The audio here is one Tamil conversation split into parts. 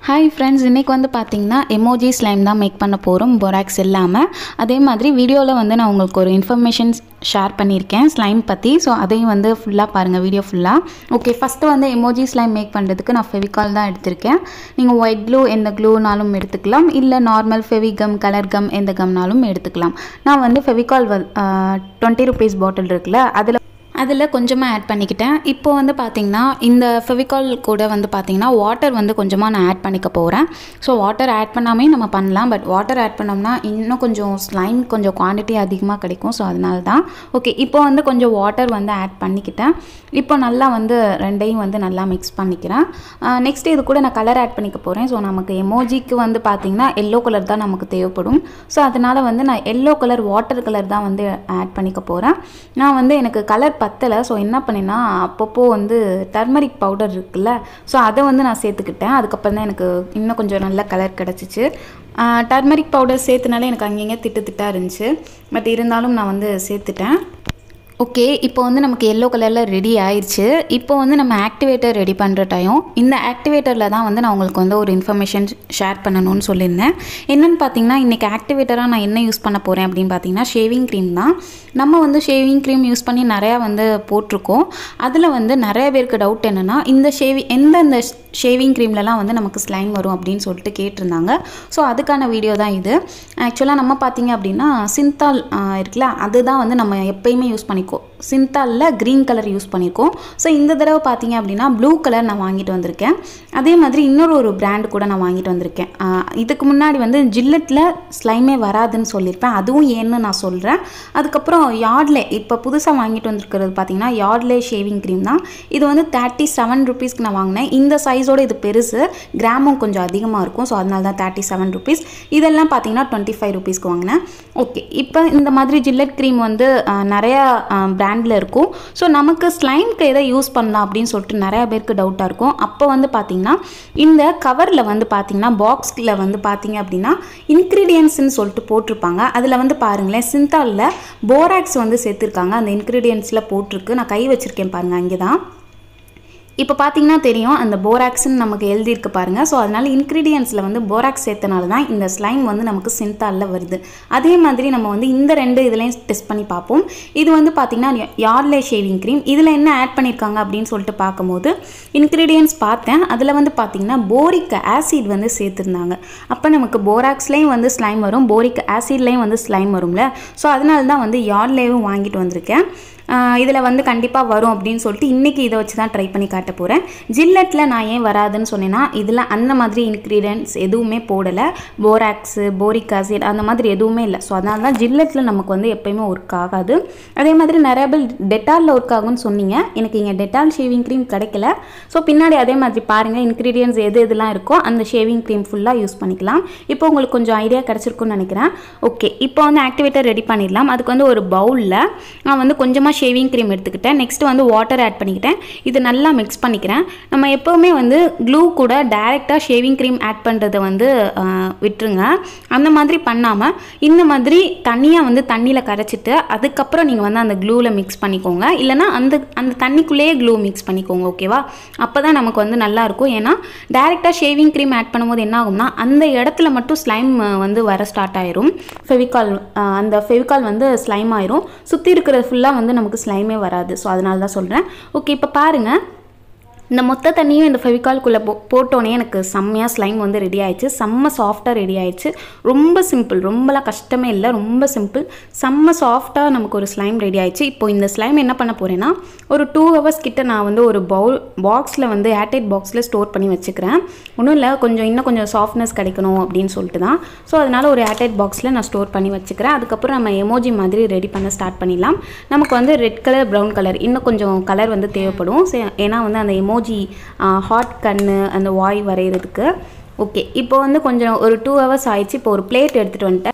ஹாய் ஃப்ரெண்ட்ஸ் இன்றைக்கி வந்து பார்த்தீங்கன்னா எமோஜி ஸ்லைம் தான் மேக் பண்ண போகிறோம் பொராக்ஸ் இல்லாமல் அதே மாதிரி வீடியோவில் வந்து நான் உங்களுக்கு ஒரு இன்ஃபர்மேஷன் ஷேர் பண்ணியிருக்கேன் ஸ்லைம் பற்றி ஸோ அதையும் வந்து ஃபுல்லாக பாருங்கள் வீடியோ ஃபுல்லாக ஓகே ஃபஸ்ட்டு வந்து எமோஜி ஸ்லைம் மேக் பண்ணுறதுக்கு நான் ஃபெவிகால் தான் எடுத்திருக்கேன் நீங்கள் ஒயிட் க்ளூ எந்த க்ளூனாலும் எடுத்துக்கலாம் இல்லை நார்மல் ஃபெவிகம் கலர் கம் எந்த கம்னாலும் எடுத்துக்கலாம் நான் வந்து ஃபெவிகால் டுவெண்ட்டி ருபீஸ் பாட்டில் இருக்குல்ல அதில் அதில் கொஞ்சமாக ஆட் பண்ணிக்கிட்டேன் இப்போ வந்து பார்த்திங்கன்னா இந்த ஃபெவிகால் கூட வந்து பார்த்திங்கன்னா வாட்டர் வந்து கொஞ்சமாக நான் ஆட் பண்ணிக்க போகிறேன் ஸோ வாட்டர் ஆட் பண்ணாமே நம்ம பண்ணலாம் பட் வாட்டர் ஆட் பண்ணோம்னா இன்னும் கொஞ்சம் ஸ்லைம் கொஞ்சம் குவான்டிட்டி அதிகமாக கிடைக்கும் ஸோ அதனால தான் ஓகே இப்போ வந்து கொஞ்சம் வாட்டர் வந்து ஆட் பண்ணிக்கிட்டேன் இப்போ நல்லா வந்து ரெண்டையும் வந்து நல்லா மிக்ஸ் பண்ணிக்கிறேன் நெக்ஸ்ட் இது கூட நான் கலர் ஆட் பண்ணிக்க போகிறேன் ஸோ நமக்கு எமோஜிக்கு வந்து பார்த்திங்கன்னா எல்லோ கலர் தான் நமக்கு தேவைப்படும் ஸோ அதனால் வந்து நான் எல்லோ கலர் வாட்டர் கலர் தான் வந்து ஆட் பண்ணிக்க போகிறேன் நான் வந்து எனக்கு கலர் பத்தலை ஸோ என்ன பண்ணேன்னா அப்பப்போ வந்து டர்மரிக் பவுடர் இருக்குல்ல ஸோ அதை வந்து நான் சேர்த்துக்கிட்டேன் அதுக்கப்புறம் தான் எனக்கு இன்னும் கொஞ்சம் நல்ல கலர் கிடச்சிச்சு டர்மரிக் பவுடர் சேர்த்துனாலே எனக்கு அங்கங்கே திட்டு திட்டாக இருந்துச்சு பட் இருந்தாலும் நான் வந்து சேர்த்துட்டேன் ஓகே இப்போ வந்து நமக்கு எல்லோ கலரில் ரெடி ஆயிடுச்சு இப்போ வந்து நம்ம ஆக்டிவேட்டர் ரெடி பண்ணுற டைம் இந்த ஆக்டிவேட்டரில் தான் வந்து நான் உங்களுக்கு வந்து ஒரு இன்ஃபர்மேஷன் ஷேர் பண்ணணும்னு சொல்லியிருந்தேன் என்னென்னு பார்த்தீங்கன்னா இன்றைக்கி ஆக்டிவேட்டராக நான் என்ன யூஸ் பண்ண போகிறேன் அப்படின்னு பார்த்தீங்கன்னா ஷேவிங் க்ரீம் தான் நம்ம வந்து ஷேவிங் க்ரீம் யூஸ் பண்ணி நிறையா வந்து போட்டிருக்கோம் அதில் வந்து நிறைய பேருக்கு டவுட் என்னென்னா இந்த ஷேவி எந்தெந்த ஷேவிங் க்ரீம்லலாம் வந்து நமக்கு ஸ்லைம் வரும் அப்படின்னு சொல்லிட்டு கேட்டிருந்தாங்க ஸோ அதுக்கான வீடியோ தான் இது ஆக்சுவலாக நம்ம பார்த்தீங்க அப்படின்னா சிந்தால் இருக்குல்ல அதுதான் வந்து நம்ம எப்பயுமே யூஸ் பண்ணிக்கோ சிந்தாலில் க்ரீன் கலர் யூஸ் பண்ணியிருக்கோம் ஸோ இந்த தடவை பார்த்தீங்க அப்படின்னா ப்ளூ கலர் நான் வாங்கிட்டு வந்திருக்கேன் அதே மாதிரி இன்னொரு ஒரு பிராண்டு கூட நான் வாங்கிட்டு வந்திருக்கேன் இதுக்கு முன்னாடி வந்து ஜில்லட்டில் ஸ்லைமே வராதுன்னு சொல்லியிருப்பேன் அதுவும் ஏன்னு நான் சொல்கிறேன் அதுக்கப்புறம் யார்ட்லே இப்போ புதுசாக வாங்கிட்டு வந்திருக்கிறது பார்த்தீங்கன்னா யார்ட்லே ஷேவிங் க்ரீம் தான் இது வந்து தேர்ட்டி செவன் ருபீஸ்க்கு நான் வாங்கினேன் இந்த சைஸோட இது பெருசு கிராமும் கொஞ்சம் அதிகமாக இருக்கும் ஸோ அதனால தான் தேர்ட்டி செவன் ருபீஸ் இதெல்லாம் பார்த்தீங்கன்னா டுவெண்ட்டி ஃபைவ் ருபீஸ்க்கு வாங்கினேன் ஓகே இப்போ இந்த மாதிரி ஜில்லட் க்ரீம் வந்து நிறையா பிராண்டில் இருக்கும் ஸோ நமக்கு ஸ்லைம்க்கு எதை யூஸ் பண்ணலாம் அப்படின்னு சொல்லிட்டு நிறையா பேருக்கு டவுட்டாக இருக்கும் அப்போ வந்து பார்த்திங்கன்னா இந்த கவரில் வந்து பார்த்திங்கன்னா பாக்ஸில் வந்து பார்த்திங்க அப்படின்னா இன்க்ரீடியன்ஸ்னு சொல்லிட்டு போட்டிருப்பாங்க அதில் வந்து பாருங்களேன் சிந்தாலில் போராக்ஸ் வந்து சேர்த்துருக்காங்க அந்த இன்க்ரீடியன்ஸில் போட்டிருக்கு நான் கை வச்சுருக்கேன் பாருங்கள் அங்கே தான் இப்போ பார்த்தீங்கன்னா தெரியும் அந்த போராக்ஸ்ன்னு நமக்கு எழுதியிருக்கு பாருங்கள் ஸோ அதனால் இன்க்ரீடியன்ஸில் வந்து போராக்ஸ் சேர்த்தனால தான் இந்த ஸ்லைம் வந்து நமக்கு சிந்தாலில் வருது அதே மாதிரி நம்ம வந்து இந்த ரெண்டு இதுலேயும் டெஸ்ட் பண்ணி பார்ப்போம் இது வந்து பார்த்திங்கன்னா யார்லே ஷேவிங் க்ரீம் இதில் என்ன ஆட் பண்ணியிருக்காங்க அப்படின்னு சொல்லிட்டு பார்க்கும்போது இன்க்ரீடியன்ஸ் பார்த்தேன் அதில் வந்து பார்த்திங்கன்னா போரிக் ஆசிட் வந்து சேர்த்துருந்தாங்க அப்போ நமக்கு போராக்ஸ்லேயும் வந்து ஸ்லைம் வரும் போரிக் ஆசிட்லேயும் வந்து ஸ்லைம் வரும்ல ஸோ அதனால தான் வந்து யார்லேயும் வாங்கிட்டு வந்திருக்கேன் இதில் வந்து கண்டிப்பாக வரும் அப்படின்னு சொல்லிட்டு இன்றைக்கி இதை வச்சு தான் ட்ரை பண்ணி காட்ட போகிறேன் ஜில்லட்டில் நான் ஏன் வராதுன்னு சொன்னேன்னா இதில் அந்த மாதிரி இன்க்ரீடியன்ஸ் எதுவுமே போடலை போராக்ஸு போரிக் ஆசிட் அந்த மாதிரி எதுவுமே இல்லை ஸோ அதனால தான் ஜில்லட்டில் நமக்கு வந்து எப்போயுமே ஒர்க் ஆகாது அதே மாதிரி நிறைய பேர் டெட்டாலில் ஒர்க் ஆகும்னு சொன்னீங்க எனக்கு இங்கே டெட்டால் ஷேவிங் க்ரீம் கிடைக்கல ஸோ பின்னாடி அதே மாதிரி பாருங்கள் இன்க்ரீடியன்ஸ் எது எதுலாம் இருக்கோ அந்த ஷேவிங் க்ரீம் ஃபுல்லாக யூஸ் பண்ணிக்கலாம் இப்போ உங்களுக்கு கொஞ்சம் ஐடியா கிடச்சிருக்குன்னு நினைக்கிறேன் ஓகே இப்போ வந்து ஆக்டிவேட்டர் ரெடி பண்ணிடலாம் அதுக்கு வந்து ஒரு பவுலில் நான் வந்து கொஞ்சமாக ஷேவிங் க்ரீம் எடுத்துக்கிட்டேன் நெக்ஸ்ட் வந்து வாட்டர் ஆட் பண்ணிக்கிட்டேன் இது நல்லா மிக்ஸ் பண்ணிக்கிறேன் நம்ம எப்போவுமே வந்து க்ளூ கூட டைரெக்டாக ஷேவிங் க்ரீம் ஆட் பண்ணுறதை வந்து விட்டுருங்க அந்த மாதிரி பண்ணாமல் இந்த மாதிரி தண்ணியாக வந்து தண்ணியில் கரைச்சிட்டு அதுக்கப்புறம் நீங்கள் வந்து அந்த க்ளூவில் மிக்ஸ் பண்ணிக்கோங்க இல்லைனா அந்த அந்த தண்ணிக்குள்ளேயே க்ளூ மிக்ஸ் பண்ணிக்கோங்க ஓகேவா அப்போ தான் நமக்கு வந்து நல்லாயிருக்கும் ஏன்னா டைரெக்டாக ஷேவிங் க்ரீம் ஆட் பண்ணும்போது என்ன ஆகும்னா அந்த இடத்துல மட்டும் ஸ்லைம் வந்து வர ஸ்டார்ட் ஆயிரும் ஃபெவிகால் அந்த ஃபெவிகால் வந்து ஸ்லைம் ஆயிரும் சுற்றி இருக்கிறது ஃபுல்லாக வந்து நமக்கு ஸ்லைமே வராது ஸோ அதனால தான் சொல்கிறேன் ஓகே இப்போ பாருங்கள் இந்த மொத்த தண்ணியும் இந்த ஃபெவிகால்குள்ளே போ போட்டோன்னே எனக்கு செம்மையாக ஸ்லைம் வந்து ரெடி ஆயிடுச்சு செம்ம சாஃப்டாக ரெடி ஆயிடுச்சு ரொம்ப சிம்பிள் ரொம்பலாம் கஷ்டமே இல்லை ரொம்ப சிம்பிள் செம்ம சாஃப்டாக நமக்கு ஒரு ஸ்லைம் ரெடி ஆயிடுச்சு இப்போ இந்த ஸ்லைம் என்ன பண்ண போகிறேன்னா ஒரு டூ ஹவர்ஸ் கிட்ட நான் வந்து ஒரு பவுல் பாக்ஸில் வந்து ஏர்டைட் பாக்ஸில் ஸ்டோர் பண்ணி வச்சுக்கிறேன் ஒன்றும் இல்லை கொஞ்சம் இன்னும் கொஞ்சம் சாஃப்ட்னஸ் கிடைக்கணும் அப்படின்னு சொல்லிட்டு தான் ஸோ அதனால் ஒரு ஏர்டைட் பாக்ஸில் நான் ஸ்டோர் பண்ணி வச்சுக்கிறேன் அதுக்கப்புறம் நம்ம எமோஜி மாதிரி ரெடி பண்ண ஸ்டார்ட் பண்ணிடலாம் நமக்கு வந்து ரெட் கலர் ப்ரௌன் கலர் இன்னும் கொஞ்சம் கலர் வந்து தேவைப்படும் ஏன்னா வந்து அந்த எமோஜி எமோஜி ஹாட் கண்ணு அந்த வாய் வரைகிறதுக்கு ஓகே இப்போ வந்து கொஞ்சம் ஒரு டூ ஹவர்ஸ் ஆயிடுச்சு இப்போ ஒரு பிளேட் எடுத்துகிட்டு வந்துட்டேன்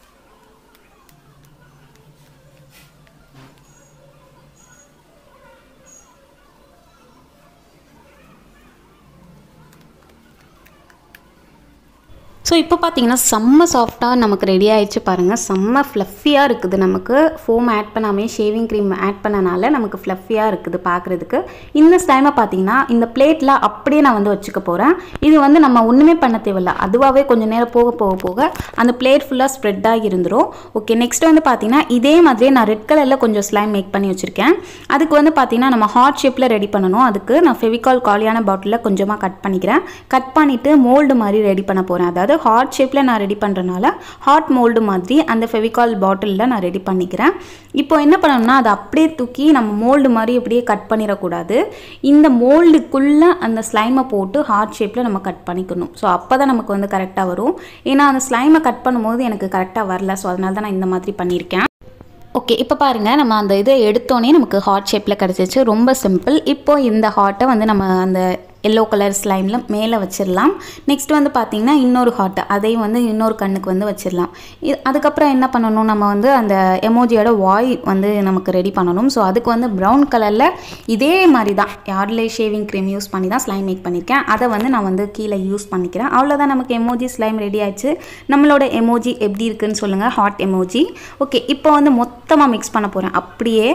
ஸோ இப்போ பார்த்தீங்கன்னா செம்ம சாஃப்டாக நமக்கு ரெடி ஆயிடுச்சு பாருங்கள் செம்ம ஃப்ளஃபியாக இருக்குது நமக்கு ஃபோம் ஆட் பண்ணாமே ஷேவிங் க்ரீம் ஆட் பண்ணனால நமக்கு ஃப்ளஃபியாக இருக்குது பார்க்குறதுக்கு இந்த ஸ்டைமை பார்த்தீங்கன்னா இந்த பிளேட்டில் அப்படியே நான் வந்து வச்சுக்க போகிறேன் இது வந்து நம்ம ஒன்றுமே பண்ண தேவையில்ல அதுவாகவே கொஞ்சம் நேரம் போக போக போக அந்த பிளேட் ஃபுல்லாக ஸ்ப்ரெட் ஆகி இருந்துரும் ஓகே நெக்ஸ்ட் வந்து பார்த்தீங்கன்னா இதே மாதிரியே நான் ரெட் கலரில் கொஞ்சம் ஸ்லைம் மேக் பண்ணி வச்சுருக்கேன் அதுக்கு வந்து பார்த்தீங்கன்னா நம்ம ஹார்ட் ஷேப்பில் ரெடி பண்ணணும் அதுக்கு நான் ஃபெவிகால் காலியான பாட்டிலில் கொஞ்சமாக கட் பண்ணிக்கிறேன் கட் பண்ணிவிட்டு மோல்டு மாதிரி ரெடி பண்ண போகிறேன் அதாவது ஹார்ட் ஷேப்பில் நான் ரெடி பண்ணுறனால ஹார்ட் மோல்டு மாதிரி அந்த ஃபெவிகால் பாட்டிலில் நான் ரெடி பண்ணிக்கிறேன் இப்போ என்ன பண்ணணும்னா அதை அப்படியே தூக்கி நம்ம மோல்டு மாதிரி அப்படியே கட் பண்ணிடக்கூடாது இந்த மோல்டுக்குள்ளே அந்த ஸ்லைமை போட்டு ஹார்ட் ஷேப்பில் நம்ம கட் பண்ணிக்கணும் ஸோ அப்போ தான் நமக்கு வந்து கரெக்டாக வரும் ஏன்னா அந்த ஸ்லைமை கட் பண்ணும்போது எனக்கு கரெக்டாக வரல ஸோ அதனால தான் நான் இந்த மாதிரி பண்ணியிருக்கேன் ஓகே இப்போ பாருங்கள் நம்ம அந்த இதை எடுத்தோன்னே நமக்கு ஹார்ட் ஷேப்பில் கிடச்சிச்சு ரொம்ப சிம்பிள் இப்போ இந்த ஹார்ட்டை வந்து நம்ம அந்த எல்லோ கலர் ஸ்லைமில் மேலே வச்சிடலாம் நெக்ஸ்ட் வந்து பார்த்திங்கன்னா இன்னொரு ஹார்ட் அதையும் வந்து இன்னொரு கண்ணுக்கு வந்து வச்சிடலாம் இது அதுக்கப்புறம் என்ன பண்ணணும் நம்ம வந்து அந்த எமோஜியோட வாய் வந்து நமக்கு ரெடி பண்ணணும் ஸோ அதுக்கு வந்து ப்ரௌன் கலரில் இதே மாதிரி தான் யார்லே ஷேவிங் க்ரீம் யூஸ் பண்ணி தான் ஸ்லைம் மேக் பண்ணியிருக்கேன் அதை வந்து நான் வந்து கீழே யூஸ் பண்ணிக்கிறேன் அவ்வளோதான் நமக்கு எமோஜி ஸ்லைம் ரெடி ஆயிடுச்சு நம்மளோட எமோஜி எப்படி இருக்குன்னு சொல்லுங்கள் ஹாட் எமோஜி ஓகே இப்போ வந்து மொத்தமாக மிக்ஸ் பண்ண போகிறேன் அப்படியே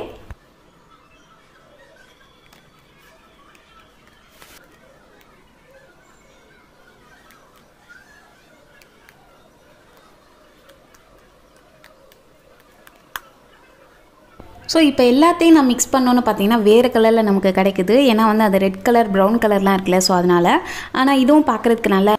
ஸோ இப்போ எல்லாத்தையும் நான் மிக்ஸ் பண்ணோன்னு பார்த்தீங்கன்னா வேறு கலரில் நமக்கு கிடைக்குது ஏன்னா வந்து அது ரெட் கலர் ப்ரௌன் கலர்லாம் இருக்குல்ல ஸோ அதனால் ஆனால் இதுவும் பார்க்குறதுக்கு நல்லா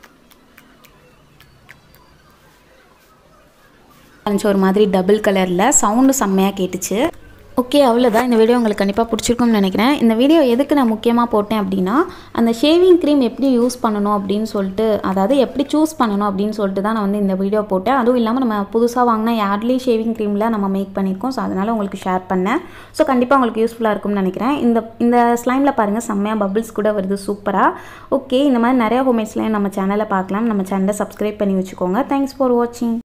இருந்துச்சு ஒரு மாதிரி டபுள் கலரில் சவுண்டு செம்மையாக கேட்டுச்சு ஓகே அவ்வளோதான் இந்த வீடியோ உங்களுக்கு கண்டிப்பாக பிடிச்சிருக்கும்னு நினைக்கிறேன் இந்த வீடியோ எதுக்கு நான் முக்கியமாக போட்டேன் அப்படின்னா அந்த ஷேவிங் க்ரீம் எப்படி யூஸ் பண்ணணும் அப்படின்னு சொல்லிட்டு அதாவது எப்படி சூஸ் பண்ணணும் அப்படின்னு சொல்லிட்டு தான் நான் வந்து இந்த வீடியோ போட்டேன் அதுவும் இல்லாமல் நம்ம புதுசாக வாங்கினா யார்ட்லி ஷேவிங் க்ரீமில் நம்ம மேக் பண்ணியிருக்கோம் ஸோ அதனால் உங்களுக்கு ஷேர் பண்ணேன் ஸோ கண்டிப்பாக உங்களுக்கு யூஸ்ஃபுல்லாக இருக்கும்னு நினைக்கிறேன் இந்த இந்த ஸ்லைமில் பாருங்கள் செம்மையாக பபிள்ஸ் கூட வருது சூப்பராக ஓகே இந்த மாதிரி நிறைய ஹோம்மேட்ஸ்லையும் நம்ம சேனலை பார்க்கலாம் நம்ம சேனலை சப்ஸ்கிரைப் பண்ணி வச்சுக்கோங்க தேங்க்ஸ் ஃபார் வாட்சிங்